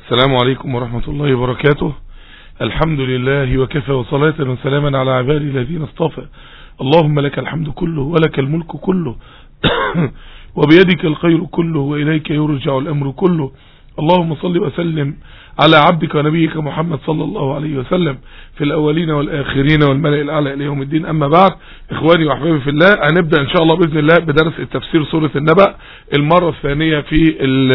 السلام عليكم ورحمة الله وبركاته الحمد لله وكفى وصلاة وسلاما على عبادي الذين اصطفى اللهم لك الحمد كله ولك الملك كله وبيدك الخير كله وإليك يرجع الأمر كله اللهم صل وسلم على عبدك ونبيك محمد صلى الله عليه وسلم في الأولين والآخرين والملأ الأعلى إلى يوم الدين أما بعد إخواني وأحبابي في الله هنبدأ إن شاء الله بإذن الله بدرس التفسير سورة النبأ المرة الثانية في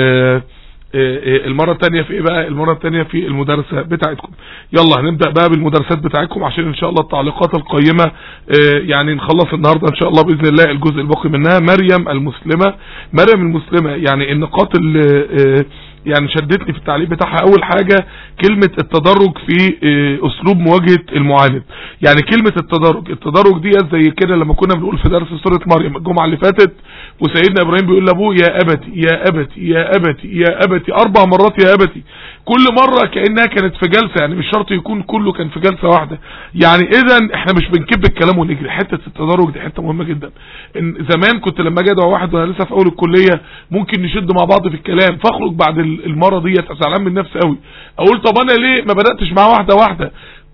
المرة الثانية في ايه بقى المرة الثانية في المدرسة بتاعتكم يلا هنبدأ بقى بالمدرسات بتاعتكم عشان ان شاء الله التعليقات القيمة يعني نخلص النهاردة ان شاء الله بإذن الله الجزء الباقي منها مريم المسلمة مريم المسلمة يعني النقاط اللي يعني شدتني في التعليق بتاعها اول حاجة كلمة التدرج في اسلوب مواجهة المعاند يعني كلمة التدرج التدرج دي زي كده لما كنا بنقول في درس سورة مريم الجمعة اللي فاتت وسيدنا ابراهيم بيقول لابوه يا ابتي يا ابتي يا ابتي يا ابتي اربع مرات يا ابتي كل مرة كأنها كانت في جلسة يعني مش شرط يكون كله كان في جلسة واحدة يعني اذا احنا مش بنكب الكلام ونجري حتة التدرج دي حتة مهمة جدا إن زمان كنت لما اجي ادعو واحد وانا لسه في اول الكلية ممكن نشد مع بعض في الكلام فاخرج بعد المرة ديت زعلان من نفسي قوي اقول طب انا ليه ما بدأتش معاه واحدة واحدة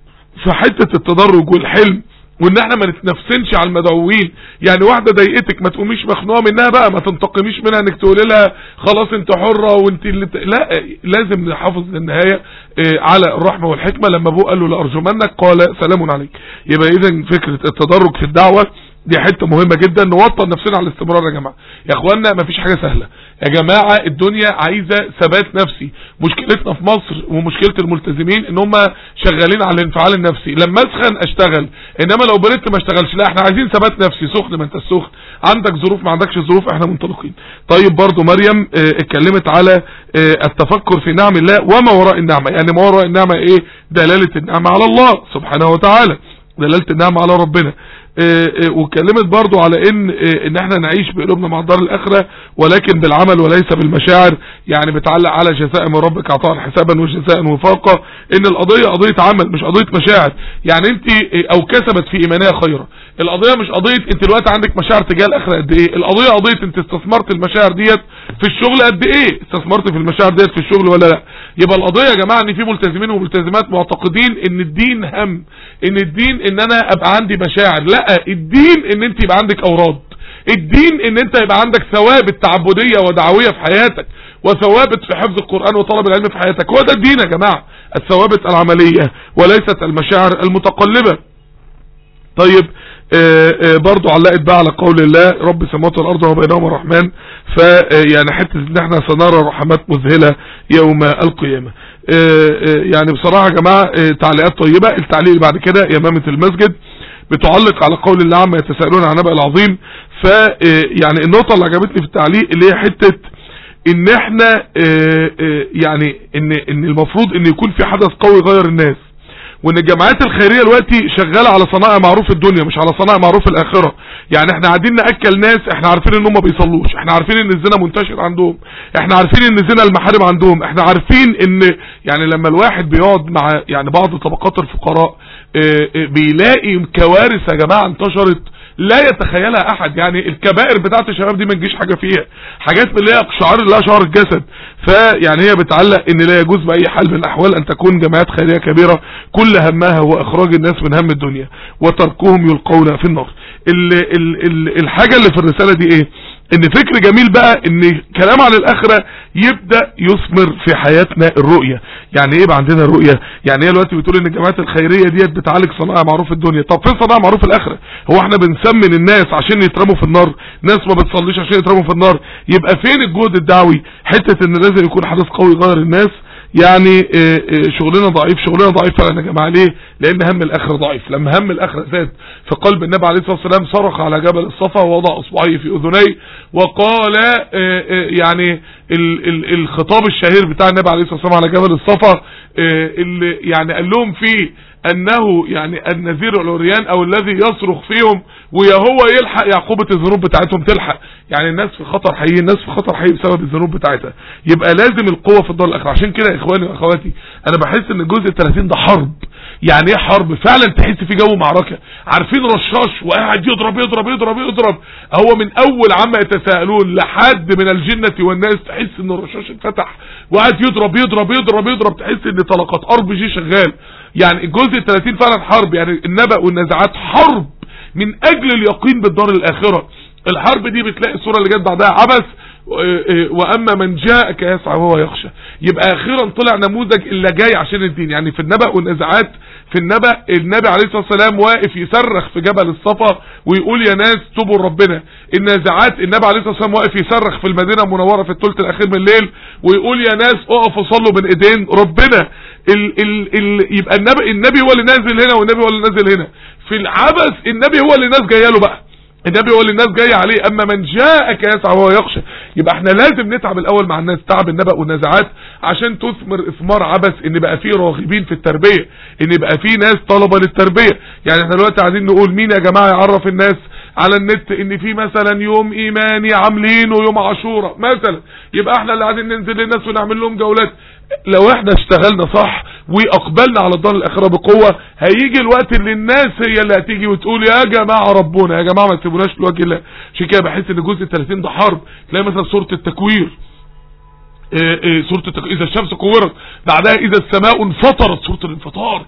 في حتة التدرج والحلم وان احنا ما نتنفسنش على المدعوين يعني واحدة ضايقتك ما تقوميش مخنوقه منها بقى ما تنتقميش منها انك تقولي لها خلاص انت حرة وانت اللي ت... لا لازم نحافظ للنهاية اه على الرحمة والحكمة لما ابوه قال له لارجمنك قال سلام عليك يبقى اذا فكرة التدرج في الدعوة دي حتة مهمة جدا نوطن نفسنا على الاستمرار يا جماعة يا اخوانا مفيش حاجة سهلة يا جماعة الدنيا عايزة ثبات نفسي مشكلتنا في مصر ومشكلة الملتزمين ان هم شغالين على الانفعال النفسي لما اسخن اشتغل انما لو بردت ما اشتغلش لا احنا عايزين ثبات نفسي سخن ما انت السخن عندك ظروف ما عندكش ظروف احنا منطلقين طيب برضو مريم اه اتكلمت على اه التفكر في نعم الله وما وراء النعمة يعني ما وراء النعمة ايه دلالة النعمة على الله سبحانه وتعالى دلالة النعمة على ربنا واتكلمت برضو على ان ان احنا نعيش بقلوبنا مع الدار الاخرة ولكن بالعمل وليس بالمشاعر يعني بتعلق على جزاء من ربك عطاء حسابا وجزاء وفاقا ان القضية قضية عمل مش قضية مشاعر يعني انت او كسبت في ايمانها خيرا القضية مش قضية انت دلوقتي عندك مشاعر تجاه الاخرة قد ايه القضية قضية انت استثمرت المشاعر ديت في الشغل قد ايه استثمرت في المشاعر ديت في الشغل ولا لا يبقى القضية يا جماعة ان في ملتزمين وملتزمات معتقدين ان الدين هم ان الدين ان انا ابقى عندي مشاعر لا الدين ان انت يبقى عندك اوراد الدين ان انت يبقى عندك ثوابت تعبدية ودعوية في حياتك وثوابت في حفظ القرآن وطلب العلم في حياتك هو ده الدين يا جماعة الثوابت العملية وليست المشاعر المتقلبة طيب آآ آآ برضو علقت بقى على قول الله رب السماوات والارض وبينهما الرحمن فيعني حته ان احنا سنرى رحمات مذهله يوم القيامه يعني بصراحه يا جماعه تعليقات طيبه التعليق اللي بعد كده يمامه المسجد بتعلق على قول الله عما يتساءلون عن نبأ العظيم ف يعني النقطه اللي عجبتني في التعليق اللي هي حته ان احنا يعني ان ان المفروض ان يكون في حدث قوي يغير الناس وان الجماعات الخيرية دلوقتي شغالة على صنائع معروف الدنيا مش على صنائع معروف الاخرة يعني احنا قاعدين ناكل ناس احنا عارفين ان هم ما بيصلوش احنا عارفين ان الزنا منتشر عندهم احنا عارفين ان زنا المحارم عندهم احنا عارفين ان يعني لما الواحد بيقعد مع يعني بعض طبقات الفقراء اه اه بيلاقي كوارث يا جماعة انتشرت لا يتخيلها احد يعني الكبائر بتاعت الشباب دي ما تجيش حاجة فيها حاجات من اللي هي شعار الله شعار الجسد فيعني هي بتعلق ان لا يجوز باي حال من الاحوال ان تكون جماعات خيرية كبيرة كل همها هو اخراج الناس من هم الدنيا وتركهم يلقون في النار ال ال ال الحاجة اللي في الرسالة دي ايه ان فكر جميل بقى ان كلام عن الاخرة يبدأ يثمر في حياتنا الرؤية يعني ايه بقى عندنا الرؤية يعني هي دلوقتي بتقول ان الجماعات الخيرية ديت بتعالج صنائع معروف الدنيا طب فين صنائع معروف الاخرة هو احنا بنسمن الناس عشان يترموا في النار ناس ما بتصليش عشان يترموا في النار يبقى فين الجهد الدعوي حتة ان لازم يكون حدث قوي يغير الناس يعني شغلنا ضعيف شغلنا ضعيف فعلا يا جماعه ليه لان هم الاخره ضعيف لما هم الاخره زاد في قلب النبي عليه الصلاه والسلام صرخ على جبل الصفا ووضع اصبعيه في اذنيه وقال يعني الخطاب الشهير بتاع النبي عليه الصلاه والسلام على جبل الصفا اللي يعني قال لهم فيه انه يعني النذير العريان او الذي يصرخ فيهم ويا هو يلحق يعقوبة الذنوب بتاعتهم تلحق يعني الناس في خطر حقيقي الناس في خطر حقيقي بسبب الذنوب بتاعتها يبقى لازم القوة في الدار الاخرة عشان كده يا اخواني واخواتي انا بحس ان الجزء 30 ده حرب يعني ايه حرب فعلا تحس في جو معركة عارفين رشاش وقاعد يضرب يضرب يضرب يضرب هو من اول عما يتساءلون لحد من الجنة والناس تحس ان الرشاش اتفتح وقاعد يضرب يضرب يضرب يضرب تحس ان طلقات ار بي جي شغال يعني الجزء 30 فعلا حرب يعني النبأ والنزعات حرب من اجل اليقين بالدار الاخرة الحرب دي بتلاقي الصورة اللي جت بعدها عبث واما من جاءك يسعى وهو يخشى يبقى اخيرا طلع نموذج اللي جاي عشان الدين يعني في النبأ والنزعات في النبأ النبي عليه الصلاة والسلام واقف يصرخ في جبل الصفا ويقول يا ناس توبوا لربنا النازعات النبي عليه الصلاة والسلام واقف يصرخ في المدينة المنورة في الثلث الاخير من الليل ويقول يا ناس اقفوا صلوا بين ايدين ربنا ال ال ال يبقى النبي النبي هو اللي نازل هنا والنبي هو اللي نازل هنا في العبث النبي هو اللي الناس جايه له بقى النبي يقول للناس جايه عليه اما من جاءك يسعى وهو يخشى يبقى احنا لازم نتعب الاول مع الناس تعب النبأ والنزعات عشان تثمر اثمار عبث ان بقى فيه راغبين في التربيه ان بقى فيه ناس طلبه للتربيه يعني احنا دلوقتي عايزين نقول مين يا جماعه يعرف الناس على النت ان في مثلا يوم ايماني عاملينه يوم عاشوراء مثلا يبقى احنا اللي عايزين ننزل للناس ونعمل لهم جولات لو احنا اشتغلنا صح واقبلنا على الدار الاخره بقوه هيجي الوقت اللي الناس هي اللي هتيجي وتقول يا جماعه ربنا يا جماعه ما تسيبوناش لوجه الله عشان كده بحس ان الجزء 30 ده حرب تلاقي مثلا سوره التكوير ايه ايه سوره التكوير اذا الشمس كورت بعدها اذا السماء انفطرت سوره الانفطار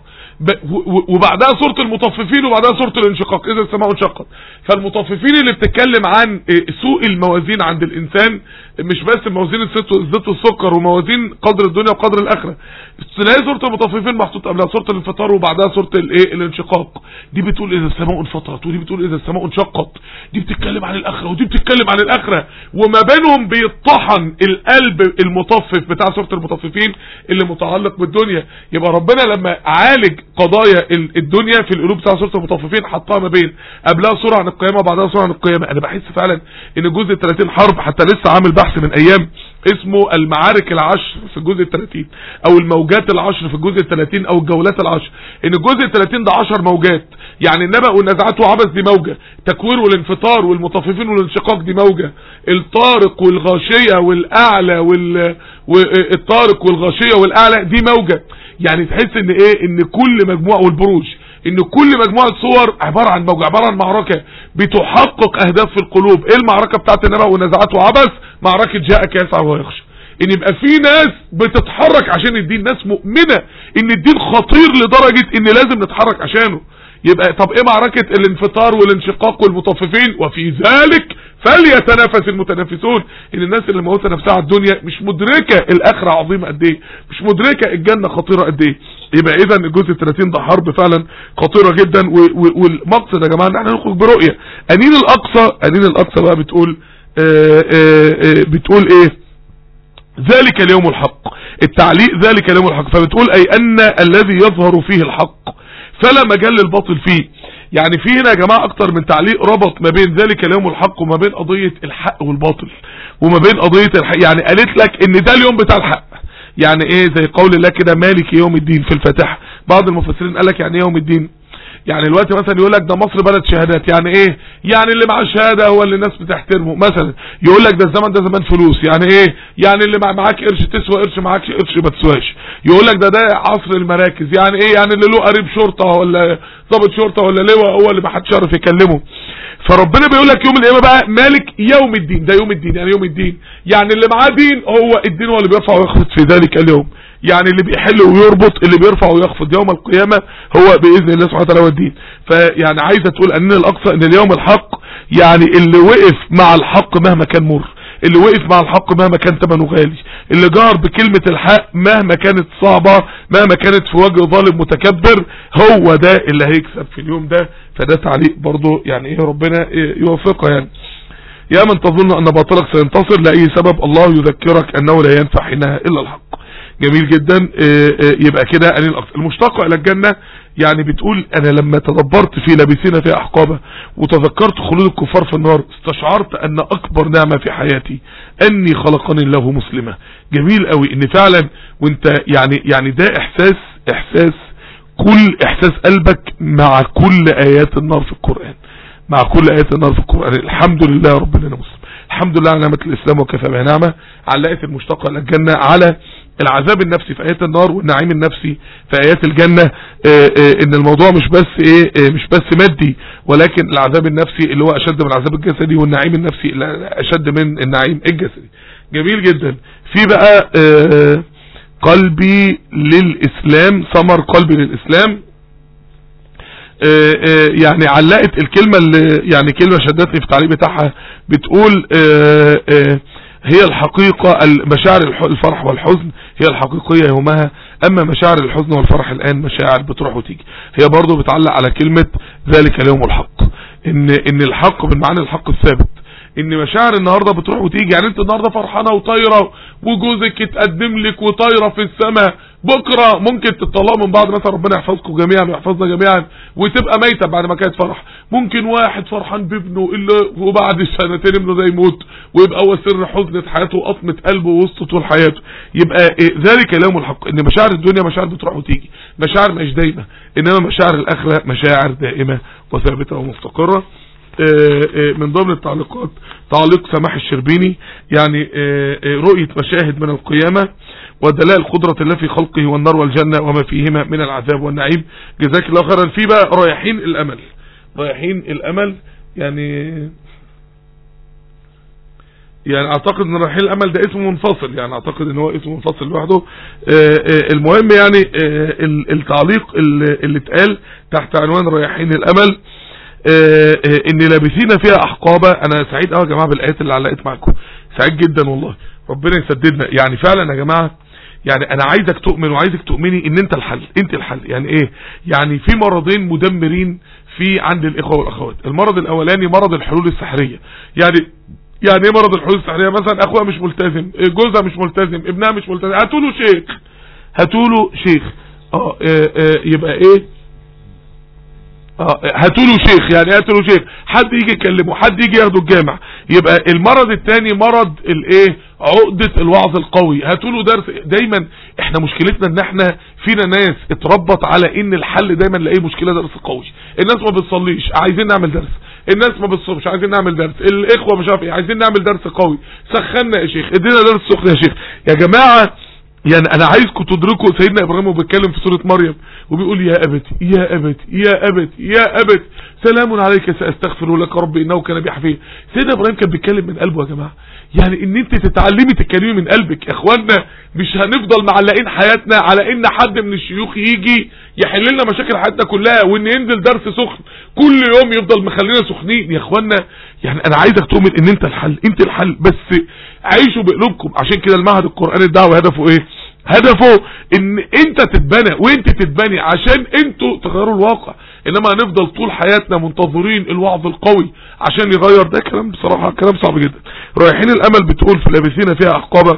وبعدها سورة المطففين وبعدها سورة الانشقاق اذا السماء انشقت فالمطففين اللي بتتكلم عن سوء الموازين عند الانسان مش بس موازين الزيت والسكر وموازين قدر الدنيا وقدر الاخرة تلاقي سورة المطففين محطوط قبلها سورة الانفطار وبعدها سورة الايه الانشقاق دي بتقول اذا السماء انفطرت ودي بتقول اذا السماء انشقت دي بتتكلم عن الاخرة ودي بتتكلم عن الاخرة وما بينهم بيطحن القلب المطفف بتاع سورة المطففين اللي متعلق بالدنيا يبقى ربنا لما عالج قضايا الدنيا في القلوب بتاع سوره المطففين حطها ما بين قبلها سوره عن القيامه وبعدها سوره عن القيامه انا بحس فعلا ان الجزء 30 حرب حتى لسه عامل بحث من ايام اسمه المعارك العشر في الجزء 30 او الموجات العشر في الجزء 30 او الجولات العشر ان الجزء 30 ده 10 موجات يعني النبأ والنزعات وعبث دي موجة تكوير والانفطار والمطففين والانشقاق دي موجة الطارق والغاشية والاعلى وال... والطارق والغاشية والاعلى دي موجة يعني تحس ان ايه ان كل مجموعة والبروج ان كل مجموعة صور عبارة عن موجة عبارة عن معركة بتحقق اهداف في القلوب ايه المعركة بتاعت النبأ والنزعات وعبث معركة جاءك يسعى ويخشى ان يبقى في ناس بتتحرك عشان الدين ناس مؤمنة ان الدين خطير لدرجة ان لازم نتحرك عشانه يبقى طب ايه معركة الانفطار والانشقاق والمطففين وفي ذلك فليتنافس المتنافسون ان الناس اللي موتة نفسها على الدنيا مش مدركة الاخرة عظيمة قد ايه مش مدركة الجنة خطيرة قد ايه يبقى اذا الجزء 30 ده حرب فعلا خطيرة جدا والمقصد يا جماعة ان احنا نخرج برؤية انين الاقصى انين الاقصى بقى بتقول آآ آآ بتقول ايه ذلك اليوم الحق التعليق ذلك اليوم الحق فبتقول اي ان الذي يظهر فيه الحق فلا مجال للباطل فيه يعني في هنا يا جماعة اكتر من تعليق ربط ما بين ذلك اليوم الحق وما بين قضية الحق والباطل وما بين قضية الحق يعني قالت لك ان ده اليوم بتاع الحق يعني ايه زي قول الله كده مالك يوم الدين في الفاتحة بعض المفسرين قال لك يعني ايه يوم الدين يعني الوقت مثلا يقول لك ده مصر بلد شهادات يعني ايه يعني اللي معاه شهاده هو اللي الناس بتحترمه مثلا يقول لك ده الزمن ده زمان فلوس يعني ايه يعني اللي معاك قرش تسوى قرش معاك قرش ما تسواش يقول لك ده ده عصر المراكز يعني ايه يعني اللي له قريب شرطه ولا ضابط شرطه ولا لواء هو اللي ما حدش يعرف يكلمه فربنا بيقول لك يوم القيامه بقى مالك يوم الدين ده يوم الدين يعني يوم الدين يعني اللي معاه دين هو الدين هو اللي بيرفع ويخفض في ذلك اليوم يعني اللي بيحل ويربط اللي بيرفع ويخفض يوم القيامة هو بإذن الله سبحانه وتعالى والدين فيعني عايزة تقول أن الأقصى أن اليوم الحق يعني اللي وقف مع الحق مهما كان مر اللي وقف مع الحق مهما كان ثمنه غالي اللي جار بكلمة الحق مهما كانت صعبة مهما كانت في وجه ظالم متكبر هو ده اللي هيكسب في اليوم ده فده تعليق برضو يعني ايه ربنا إيه يوفقه يعني يا من تظن ان باطلك سينتصر لأي سبب الله يذكرك انه لا ينفع حينها الا الحق جميل جدا يبقى كده أنين الأقصى المشتقة إلى الجنة يعني بتقول أنا لما تدبرت في لابسين فيها أحقابة وتذكرت خلود الكفار في النار استشعرت أن أكبر نعمة في حياتي أني خلقني الله مسلمة جميل قوي أن فعلا وانت يعني يعني ده إحساس إحساس كل احساس قلبك مع كل ايات النار في القرآن مع كل ايات النار في القرآن الحمد لله ربنا مسلم الحمد لله على نعمة الاسلام وكفى بها نعمة علقت المشتقة للجنة على العذاب النفسي في ايات النار والنعيم النفسي في ايات الجنة اه اه ان الموضوع مش بس ايه اه مش بس مادي ولكن العذاب النفسي اللي هو اشد من العذاب الجسدي والنعيم النفسي اللي اشد من النعيم الجسدي جميل جدا في بقى قلبي للاسلام ثمر قلبي للاسلام يعني علقت الكلمة اللي يعني كلمة شدتني في التعليق بتاعها بتقول هي الحقيقة مشاعر الفرح والحزن هي الحقيقية يومها اما مشاعر الحزن والفرح الان مشاعر بتروح وتيجي هي برضو بتعلق على كلمة ذلك اليوم الحق ان ان الحق من معنى الحق الثابت ان مشاعر النهاردة بتروح وتيجي يعني انت النهاردة فرحانة وطايرة وجوزك اتقدم لك وطايرة في السماء بكرة ممكن تطلعوا من بعض مثلا ربنا يحفظكم جميعا ويحفظنا جميعا وتبقى ميتة بعد ما كانت فرح ممكن واحد فرحان بابنه اللي وبعد سنتين ابنه ده يموت ويبقى هو سر حزنة حياته وقطمة قلبه وسط طول حياته يبقى إيه ذلك اليوم الحق ان مشاعر الدنيا مشاعر بتروح وتيجي مشاعر مش دايمة انما مشاعر الاخرة مشاعر دائمة وثابتة ومستقرة من ضمن التعليقات تعليق سماح الشربيني يعني رؤية مشاهد من القيامة ودلائل قدرة الله في خلقه والنار والجنة وما فيهما من العذاب والنعيم جزاك الله خيرا في بقى رايحين الامل رايحين الامل يعني يعني اعتقد ان رايحين الامل ده اسم منفصل يعني اعتقد ان هو اسم منفصل لوحده المهم يعني التعليق اللي اتقال تحت عنوان رايحين الامل اه اه ان لابسين فيها احقابة انا سعيد قوي يا جماعة بالايات اللي علقت معكم سعيد جدا والله ربنا يسددنا يعني فعلا يا جماعة يعني انا عايزك تؤمن وعايزك تؤمني ان انت الحل انت الحل يعني ايه يعني في مرضين مدمرين في عند الاخوة والاخوات المرض الاولاني مرض الحلول السحرية يعني يعني ايه مرض الحلول السحرية مثلا اخوها مش ملتزم جوزها مش ملتزم ابنها مش ملتزم هاتوله شيخ هاتوله شيخ اه, اه يبقى ايه هاتوا له شيخ يعني هاتوا له شيخ حد يجي يكلمه حد يجي ياخده الجامع يبقى المرض الثاني مرض الايه عقدة الوعظ القوي هاتوا له درس دايما احنا مشكلتنا ان احنا فينا ناس اتربط على ان الحل دايما لاي مشكلة درس قوي الناس ما بتصليش عايزين نعمل درس الناس ما بتصومش عايزين نعمل درس الاخوة مش عارف ايه عايزين نعمل درس قوي سخنا يا شيخ ادينا درس سخن يا شيخ يا جماعة يعني انا عايزكم تدركوا سيدنا ابراهيم وبيتكلم في سورة مريم وبيقول يا ابتي يا ابتي يا ابتي يا ابتي سلام عليك ساستغفر لك ربي انه كان بي حفيظ سيدنا ابراهيم كان بيتكلم من قلبه يا جماعه يعني ان انت تتعلمي تتكلمي من قلبك يا اخوانا مش هنفضل معلقين حياتنا على ان حد من الشيوخ يجي يحل لنا مشاكل حياتنا كلها وان ينزل درس سخن كل يوم يفضل مخلينا سخنين يا اخوانا يعني انا عايزك تؤمن ان انت الحل انت الحل بس عيشوا بقلوبكم عشان كده المعهد القرآني الدعوة هدفه ايه هدفه ان انت تتبنى وانت تتبني عشان انتوا تغيروا الواقع انما هنفضل طول حياتنا منتظرين الوعظ القوي عشان يغير ده كلام بصراحة كلام صعب جدا رايحين الامل بتقول في لابسين فيها احقابة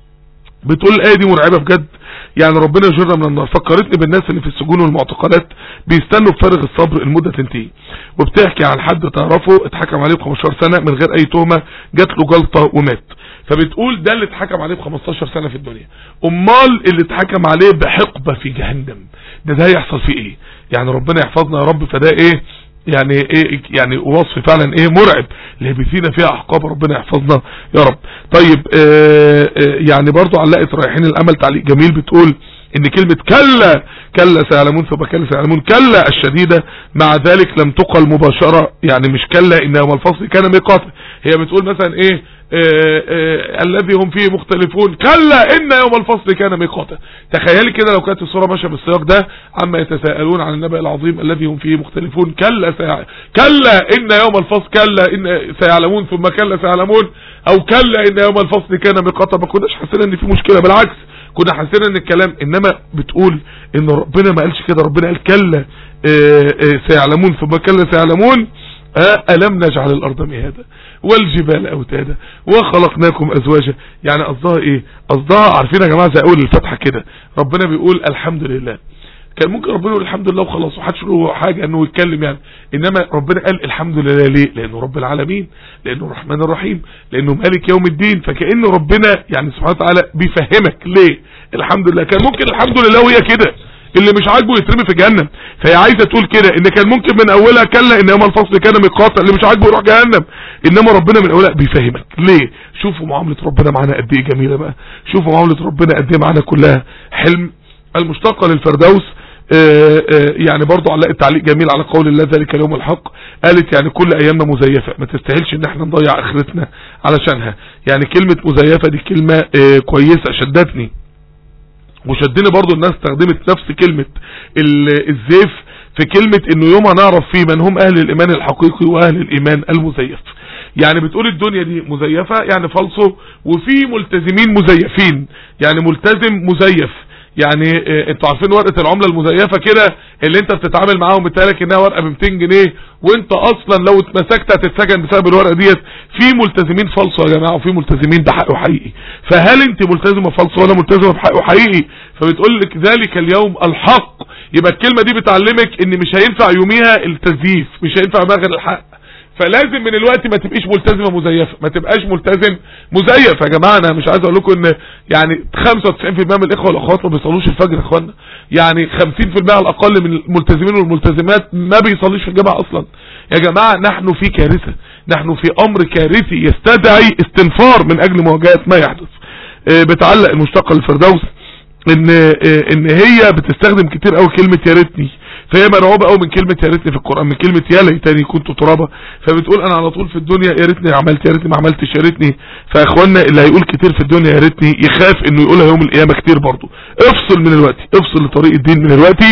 بتقول الايه دي مرعبة بجد يعني ربنا يجرنا من النار فكرتني بالناس اللي في السجون والمعتقلات بيستنوا بفارغ الصبر المدة تنتهي وبتحكي عن حد تعرفه اتحكم عليه ب 15 سنة من غير اي تهمة جات له جلطة ومات فبتقول ده اللي اتحكم عليه ب 15 سنة في الدنيا امال اللي اتحكم عليه بحقبة في جهنم ده ده هيحصل فيه ايه يعني ربنا يحفظنا يا رب فده ايه يعني ايه يعني وصف فعلا ايه مرعب لابسين فيها احقاب ربنا يحفظنا يا رب طيب اه اه يعني برضو علقت رايحين الامل تعليق جميل بتقول ان كلمة كلا كلا سيعلمون ثم كلا سيعلمون كلا الشديدة مع ذلك لم تقل مباشرة يعني مش كلا ان يوم الفصل كان ميقاتا هي بتقول مثلا ايه آه آه الذي هم فيه مختلفون كلا ان يوم الفصل كان ميقاتا تخيلي كده لو كانت الصورة ماشية بالسياق ده عما يتساءلون عن النبأ العظيم الذي هم فيه مختلفون كلا سيع... كلا ان يوم الفصل كلا ان سيعلمون ثم كلا سيعلمون او كلا ان يوم الفصل كان ميقاتا ما كناش حاسين ان في مشكلة بالعكس كنا حاسين ان الكلام انما بتقول ان ربنا ما قالش كده ربنا قال كلا سيعلمون ثم كلا سيعلمون ألم نجعل الأرض مهادا والجبال أوتادا وخلقناكم أزواجا يعني قصدها إيه قصدها عارفين يا جماعة زي أول الفتحة كده ربنا بيقول الحمد لله كان ممكن ربنا يقول الحمد لله وخلاص وحدش له حاجة انه يتكلم يعني انما ربنا قال الحمد لله ليه لانه رب العالمين لانه الرحمن الرحيم لانه مالك يوم الدين فكأنه ربنا يعني سبحانه وتعالى بيفهمك ليه الحمد لله كان ممكن الحمد لله وهي كده اللي مش عاجبه يترمي في جهنم فهي عايزه تقول كده ان كان ممكن من اولها كلا ان يوم الفصل كان ميقاتا اللي مش عاجبه يروح جهنم انما ربنا من اولها بيفهمك ليه شوفوا معامله ربنا معانا قد ايه جميله بقى شوفوا معامله ربنا قد ايه معانا كلها حلم المشتقه للفردوس آه، آه، يعني برضو علقت تعليق جميل على قول الله ذلك اليوم الحق قالت يعني كل ايامنا مزيفة ما تستاهلش ان احنا نضيع اخرتنا علشانها يعني كلمة مزيفة دي كلمة آه، كويسة شدتني وشدني برضو الناس استخدمت نفس كلمة ال- الزيف في كلمة انه يوم هنعرف فيه من هم اهل الايمان الحقيقي واهل الايمان المزيف يعني بتقول الدنيا دي مزيفة يعني فالصو وفي ملتزمين مزيفين يعني ملتزم مزيف يعني اه انتوا عارفين ورقة العملة المزيفة كده اللي انت بتتعامل معاهم بتالك انها ورقة ب 200 جنيه وانت اصلا لو اتمسكت هتتسجن بسبب الورقة ديت في ملتزمين فالصو يا جماعة وفي ملتزمين بحقه حقيقي فهل انت ملتزمة فالصو ولا ملتزمة بحقه حقيقي فبتقول لك ذلك اليوم الحق يبقى الكلمة دي بتعلمك ان مش هينفع يوميها التزييف مش هينفع معاها غير الحق فلازم من الوقت ما تبقيش ملتزمه مزيفه ما تبقاش ملتزم مزيف يا جماعه انا مش عايز اقول لكم ان يعني 95% من الاخوه والاخوات ما بيصلوش الفجر يا اخوانا يعني 50% على الاقل من الملتزمين والملتزمات ما بيصليش في الجامعه اصلا يا جماعه نحن في كارثه نحن في امر كارثي يستدعي استنفار من اجل مواجهه ما يحدث آه، بتعلق المشتقه للفردوس ان آه، ان هي بتستخدم كتير قوي كلمه يا ريتني فهي مرعوبه قوي من كلمه يا ريتني في القران من كلمه يا ليتني كنت ترابا فبتقول انا على طول في الدنيا يا ريتني عملت يا ريتني ما عملتش يا ريتني فاخواننا اللي هيقول كتير في الدنيا يا ريتني يخاف انه يقولها يوم القيامه كتير برضه افصل من الوقت افصل لطريق الدين من الوقت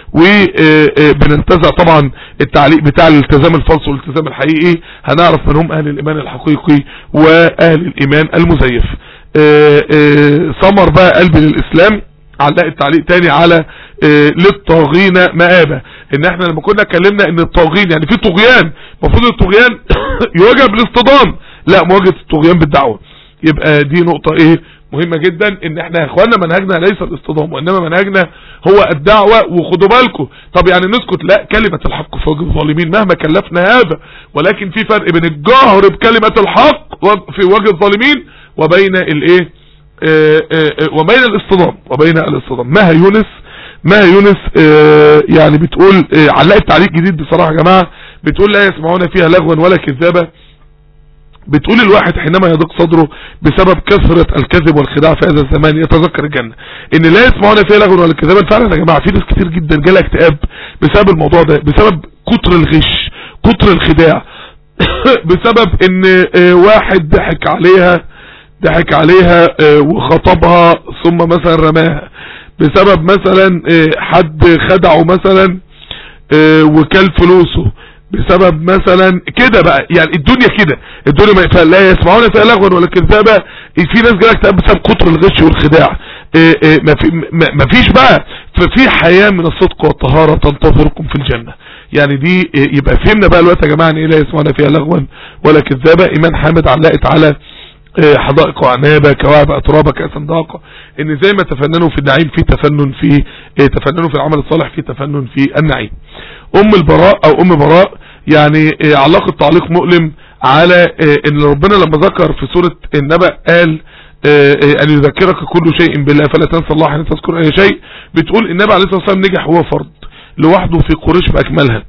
وبننتزع طبعا التعليق بتاع الالتزام الفالص والالتزام الحقيقي هنعرف من هم اهل الايمان الحقيقي واهل الايمان المزيف آه، آه، ثمر بقى قلب للاسلام علقت تعليق تاني على آه، للطاغين مآبة ان احنا لما كنا اتكلمنا ان الطاغين يعني في طغيان المفروض الطغيان يواجه بالاصطدام لا مواجهة الطغيان بالدعوة يبقى دي نقطة ايه مهمة جدا ان احنا يا اخوانا منهجنا ليس الاصطدام وانما منهجنا هو الدعوة وخدوا بالكم طب يعني نسكت لا كلمة الحق في وجه الظالمين مهما كلفنا هذا ولكن في فرق بين الجهر بكلمة الحق في وجه الظالمين وبين الايه آه، آه، آه، وبين الاصطدام وبين الاصطدام مها يونس مها يونس آه، يعني بتقول آه، علقت تعليق جديد بصراحة يا جماعة بتقول لا يسمعون فيها لغوا ولا كذابة بتقول الواحد حينما يضيق صدره بسبب كثرة الكذب والخداع في هذا الزمان يتذكر الجنة ان لا يسمعون فيها لغوا ولا كذابا فعلا يا جماعة في ناس كتير جدا جالها اكتئاب بسبب الموضوع ده بسبب كتر الغش كتر الخداع بسبب ان آه، واحد ضحك عليها ضحك عليها آه، وخطبها ثم مثلا رماها بسبب مثلا آه، حد خدعه مثلا آه، وكل فلوسه بسبب مثلا كده بقى يعني الدنيا كده الدنيا ما لا يسمعون فيها لغوا ولا كذابة في ناس جالك اكتئاب بسبب كتر الغش والخداع آه، آه، ما في- ما- ما فيش بقى ففي حياة من الصدق والطهارة تنتظركم في الجنة يعني دي آه، يبقى فهمنا بقى الوقت يا جماعة ان ايه لا يسمعون فيها لغوا ولا كذابة ايمان حامد علقت على آه، حدائق وعنابة كواعب أترابة كأسا ضاقة ان زي ما تفننوا في النعيم في تفنن في آه، تفننوا في العمل الصالح في تفنن في النعيم ام البراء او ام براء يعني آه، علقت تعليق مؤلم على آه، ان ربنا لما ذكر في سورة النبأ قال آه، آه، ان يذكرك كل شيء بالله فلا تنسى الله حين تذكر اي شيء بتقول النبي عليه الصلاة والسلام نجح هو فرد لوحده في قريش باكملها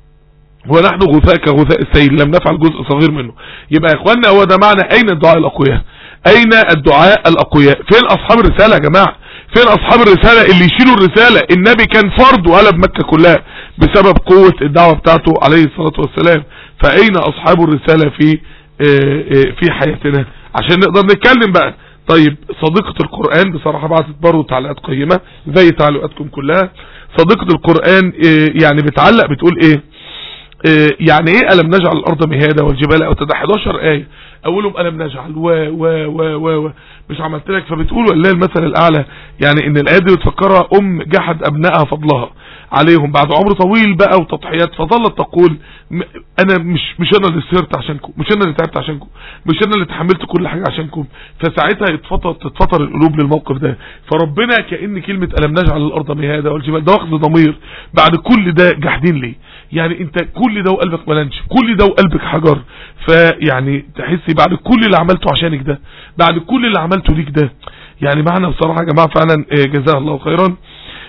ونحن غثاء كغثاء السيل لم نفعل جزء صغير منه يبقى يا اخوانا هو ده معنى اين الدعاء الاقوياء اين الدعاء الاقوياء فين اصحاب الرسالة يا جماعة فين اصحاب الرسالة اللي يشيلوا الرسالة النبي كان فرد وقلب مكة كلها بسبب قوة الدعوة بتاعته عليه الصلاة والسلام فاين اصحاب الرسالة في آه، آه، في حياتنا عشان نقدر نتكلم بقى طيب صديقة القرآن بصراحة بعتت برضه تعليقات قيمة زي تعليقاتكم كلها صديقة القرآن آه، يعني بتعلق بتقول ايه آه، يعني ايه ألم نجعل الأرض مهادا والجبال أوتادا 11 آية أولهم ألم نجعل و و و و و مش عملت لك فبتقول ولله المثل الأعلى يعني إن الآية دي بتفكرها أم جحد أبنائها فضلها عليهم بعد عمر طويل بقى وتضحيات فظلت تقول م- أنا مش مش أنا اللي سهرت عشانكم مش أنا اللي تعبت عشانكم مش أنا اللي تحملت كل حاجة عشانكم فساعتها يتفطر تتفطر القلوب للموقف ده فربنا كأن كلمة ألم نجعل الأرض مهادا والجبال ده واخد ضمير بعد كل ده جاحدين ليه يعني انت كل ده وقلبك ملنش كل ده وقلبك حجر فيعني تحسي بعد كل اللي عملته عشانك ده بعد كل اللي عملته ليك ده يعني معنى بصراحة يا جماعة فعلا آه، جزاه الله خيرا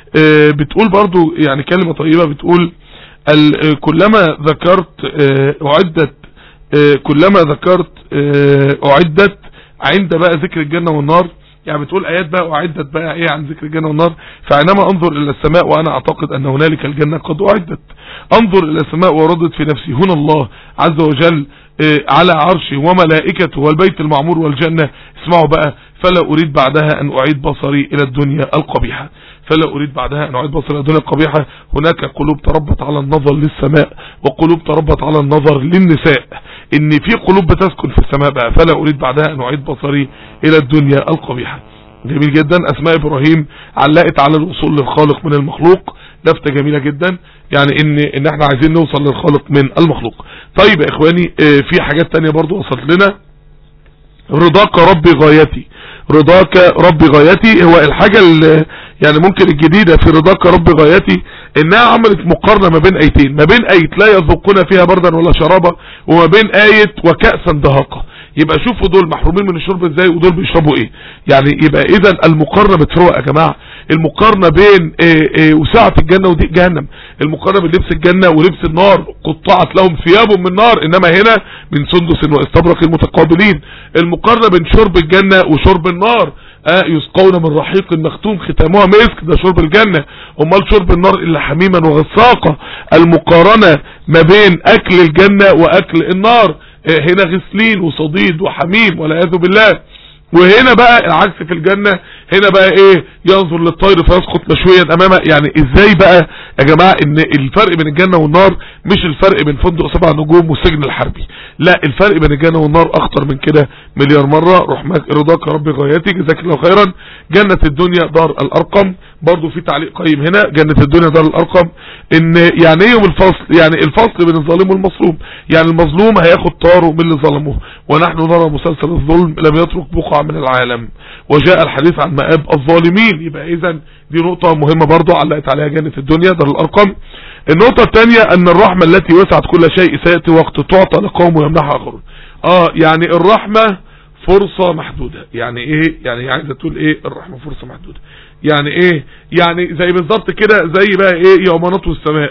آه، بتقول برضو يعني كلمة طيبة بتقول ال- آه، كلما ذكرت آه، أعدت آه، كلما ذكرت آه، أعدت عند بقى ذكر الجنة والنار يعني بتقول آيات بقى أعدت بقى إيه عن ذكر الجنة والنار فعندما أنظر إلى السماء وأنا أعتقد أن هنالك الجنة قد أعدت أنظر إلى السماء وردت في نفسي هنا الله عز وجل آه، على عرشه وملائكته والبيت المعمور والجنة اسمعوا بقى فلا أريد بعدها أن أعيد بصري إلى الدنيا القبيحة فلا أريد بعدها أن أعيد بصري إلى الدنيا القبيحة هناك قلوب تربت على النظر للسماء وقلوب تربت على النظر للنساء إن في قلوب بتسكن في السماء بقى فلا أريد بعدها أن أعيد بصري إلى الدنيا القبيحة جميل جدا أسماء إبراهيم علقت على الوصول للخالق من المخلوق لفتة جميلة جدا يعني ان ان احنا عايزين نوصل للخالق من المخلوق طيب يا اخواني اه في حاجات تانية برضو وصلت لنا رضاك ربي غايتي رضاك ربي غايتي هو الحاجة اللي يعني ممكن الجديدة في رضاك ربي غايتي انها عملت مقارنة ما بين ايتين ما بين اية لا يذوقون فيها بردا ولا شرابا وما بين اية وكأسا دهاقة يبقى شوفوا دول محرومين من الشرب ازاي ودول بيشربوا ايه يعني يبقى اذا المقارنة بتفرق يا جماعة المقارنة بين إيه إيه وسعة الجنة وضيق جهنم المقارنة بين لبس الجنة ولبس النار قطعت لهم ثياب من نار انما هنا من سندس واستبرق المتقابلين المقارنة بين شرب الجنة وشرب النار آه يسقون من رحيق مختوم ختامها مسك ده شرب الجنة امال شرب النار الا حميما وغساقة المقارنة ما بين اكل الجنة واكل النار آه هنا غسلين وصديد وحميم والعياذ بالله وهنا بقى العكس في الجنة هنا بقى ايه ينظر للطير فيسقط مشويا امامه يعني ازاي بقى يا جماعة ان الفرق بين الجنة والنار مش الفرق بين فندق سبع نجوم والسجن الحربي لا الفرق بين الجنة والنار اخطر من كده مليار مرة روح رضاك ربي غايتي جزاك الله خيرا جنة الدنيا دار الارقم برضو في تعليق قيم هنا جنة الدنيا دار الارقم ان يعني ايه يوم الفصل يعني الفصل بين الظالم والمظلوم يعني المظلوم هياخد طاره من اللي ظلمه ونحن نرى مسلسل الظلم لم يترك بقعة من العالم وجاء الحديث عن مآب الظالمين يبقى اذا دي نقطة مهمة برضو علقت عليها جنة الدنيا دار الارقم النقطة الثانية ان الرحمة التي وسعت كل شيء سيأتي وقت تعطى لقوم ويمنحها اخرون اه يعني الرحمة فرصة محدودة يعني ايه يعني عايزة تقول ايه الرحمة فرصة محدودة يعني ايه يعني زي بالظبط كده زي بقى ايه يومانات والسماء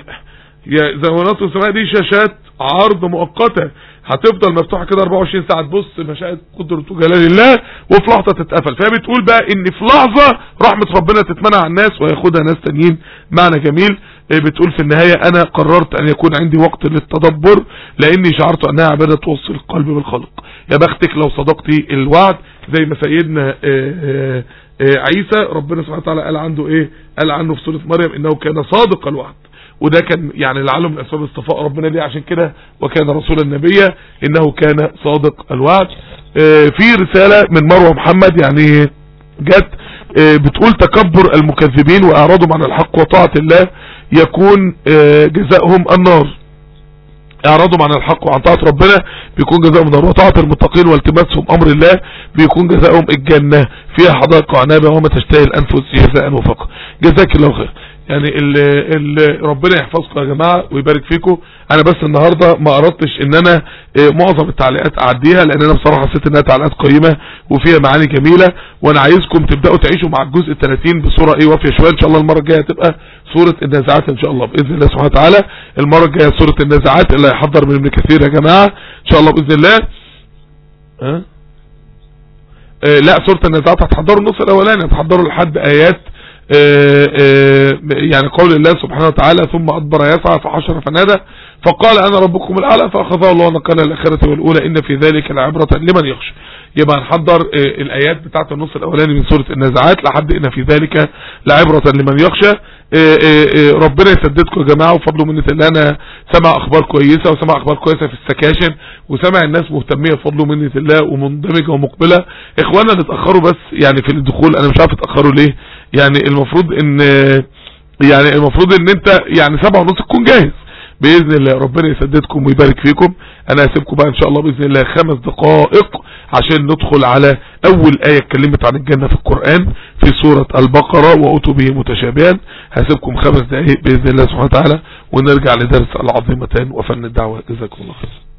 يومانات والسماء دي شاشات عرض مؤقتة هتفضل مفتوحة كده 24 ساعة تبص مشاهد قدرة جلال الله وفي لحظة تتقفل فهي بتقول بقى ان في لحظة رحمة ربنا تتمنع عن الناس وياخدها ناس تانيين معنى جميل بتقول في النهاية انا قررت ان يكون عندي وقت للتدبر لاني شعرت انها عبادة توصل القلب بالخلق يا بختك لو صدقتي الوعد زي ما سيدنا آآ آآ عيسى ربنا سبحانه وتعالى قال عنده ايه قال عنه في سورة مريم انه كان صادق الوعد وده كان يعني لعله من اسباب اصطفاء ربنا ليه عشان كده وكان رسول النبي انه كان صادق الوعد في رسالة من مروة محمد يعني جت بتقول تكبر المكذبين واعراضهم عن الحق وطاعة الله يكون جزاؤهم النار اعراضهم عن الحق وعن طاعة ربنا بيكون جزاؤهم النار وطاعة المتقين والتماسهم امر الله بيكون جزاؤهم الجنة فيها حدائق وعنابة وما تشتهي الانفس جزاء وفقا جزاك الله خير يعني ال ال ربنا يحفظكم يا جماعة ويبارك فيكم انا بس النهاردة ما اردتش ان انا معظم التعليقات اعديها لان انا بصراحة حسيت انها تعليقات قيمة وفيها معاني جميلة وانا عايزكم تبدأوا تعيشوا مع الجزء 30 بصورة ايه وافية شوية ان شاء الله المرة الجاية هتبقى سورة النازعات ان شاء الله باذن الله سبحانه وتعالى المرة الجاية سورة النازعات اللي هيحضر من ابن كثير يا جماعة ان شاء الله باذن الله ها أه؟ لا سورة النازعات هتحضروا النص الاولاني هتحضروا لحد ايات آآ آآ يعني قول الله سبحانه وتعالى ثم أدبر يسعى فحشر فنادى فقال أنا ربكم الأعلى فأخذه الله نقال الآخرة والأولى إن في ذلك العبرة لمن يخشى يبقى هنحضر الآيات بتاعت النص الأولاني من سورة النازعات لحد إن في ذلك لعبرة لمن يخشى ربنا يسددكم يا جماعة وفضل منة الله أنا سمع أخبار كويسة وسمع أخبار كويسة في السكاشن وسمع الناس مهتمية بفضل منة الله ومندمجة ومقبلة إخوانا اللي اتأخروا بس يعني في الدخول أنا مش عارف اتأخروا ليه يعني المفروض ان يعني المفروض ان انت يعني سبعة ونص تكون جاهز باذن الله ربنا يسددكم ويبارك فيكم انا هسيبكم بقى ان شاء الله باذن الله خمس دقائق عشان ندخل على اول ايه اتكلمت عن الجنة في القرآن في سورة البقرة واتوا به متشابها هسيبكم خمس دقائق باذن الله سبحانه وتعالى ونرجع لدرس العظيمتان وفن الدعوة جزاكم الله خير